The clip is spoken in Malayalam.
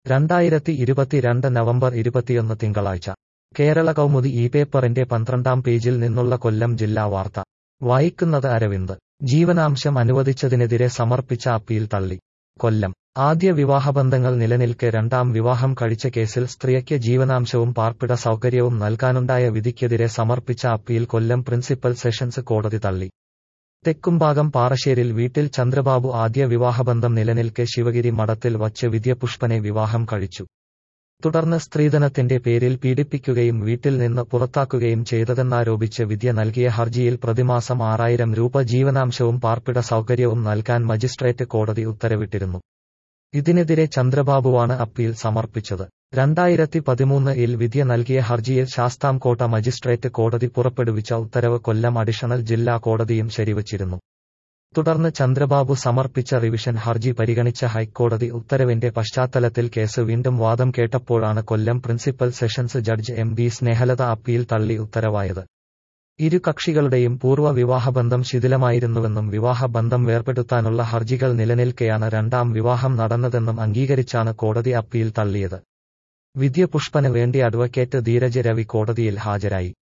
രണ്ടായിരത്തി ഇരുപത്തിരണ്ട് നവംബർ ഇരുപത്തിയൊന്ന് തിങ്കളാഴ്ച കേരള കൗമുദി ഈ പേപ്പറിന്റെ പന്ത്രണ്ടാം പേജിൽ നിന്നുള്ള കൊല്ലം ജില്ലാ വാർത്ത വായിക്കുന്നത് അരവിന്ദ് ജീവനാംശം അനുവദിച്ചതിനെതിരെ സമർപ്പിച്ച അപ്പീൽ തള്ളി കൊല്ലം ആദ്യ വിവാഹബന്ധങ്ങൾ നിലനിൽക്കെ രണ്ടാം വിവാഹം കഴിച്ച കേസിൽ സ്ത്രീയ്ക്ക് ജീവനാംശവും പാർപ്പിട സൗകര്യവും നൽകാനുണ്ടായ വിധിക്കെതിരെ സമർപ്പിച്ച അപ്പീൽ കൊല്ലം പ്രിൻസിപ്പൽ സെഷൻസ് കോടതി തള്ളി തെക്കുംഭാഗം പാറശ്ശേരിൽ വീട്ടിൽ ചന്ദ്രബാബു ആദ്യ വിവാഹബന്ധം നിലനിൽക്കെ ശിവഗിരി മഠത്തിൽ വച്ച് വിദ്യപുഷ്പനെ വിവാഹം കഴിച്ചു തുടർന്ന് സ്ത്രീധനത്തിന്റെ പേരിൽ പീഡിപ്പിക്കുകയും വീട്ടിൽ നിന്ന് പുറത്താക്കുകയും ചെയ്തതെന്നാരോപിച്ച് വിദ്യ നൽകിയ ഹർജിയിൽ പ്രതിമാസം ആറായിരം രൂപ ജീവനാംശവും പാർപ്പിട സൗകര്യവും നൽകാൻ മജിസ്ട്രേറ്റ് കോടതി ഉത്തരവിട്ടിരുന്നു ഇതിനെതിരെ ചന്ദ്രബാബുവാണ് അപ്പീൽ സമർപ്പിച്ചത് രണ്ടായിരത്തി പതിമൂന്ന് ഇൽ വിദ്യ നൽകിയ ഹർജിയിൽ ശാസ്താംകോട്ട മജിസ്ട്രേറ്റ് കോടതി പുറപ്പെടുവിച്ച ഉത്തരവ് കൊല്ലം അഡീഷണൽ ജില്ലാ കോടതിയും ശരിവച്ചിരുന്നു തുടർന്ന് ചന്ദ്രബാബു സമർപ്പിച്ച റിവിഷൻ ഹർജി പരിഗണിച്ച ഹൈക്കോടതി ഉത്തരവിന്റെ പശ്ചാത്തലത്തിൽ കേസ് വീണ്ടും വാദം കേട്ടപ്പോഴാണ് Kollam principal sessions judge M B Snehalatha appeal തള്ളി ഉത്തരവായത് ഇരു കക്ഷികളുടെയും പൂർവ്വ വിവാഹബന്ധം ശിഥിലമായിരുന്നുവെന്നും വിവാഹബന്ധം വേർപെടുത്താനുള്ള ഹർജികൾ നിലനിൽക്കെയാണ് രണ്ടാം വിവാഹം നടന്നതെന്നും അംഗീകരിച്ചാണ് കോടതി അപ്പീൽ തള്ളിയത് വിദ്യ പുഷ്പന് വേണ്ടി അഡ്വക്കേറ്റ് ധീരജ് രവി കോടതിയിൽ ഹാജരായി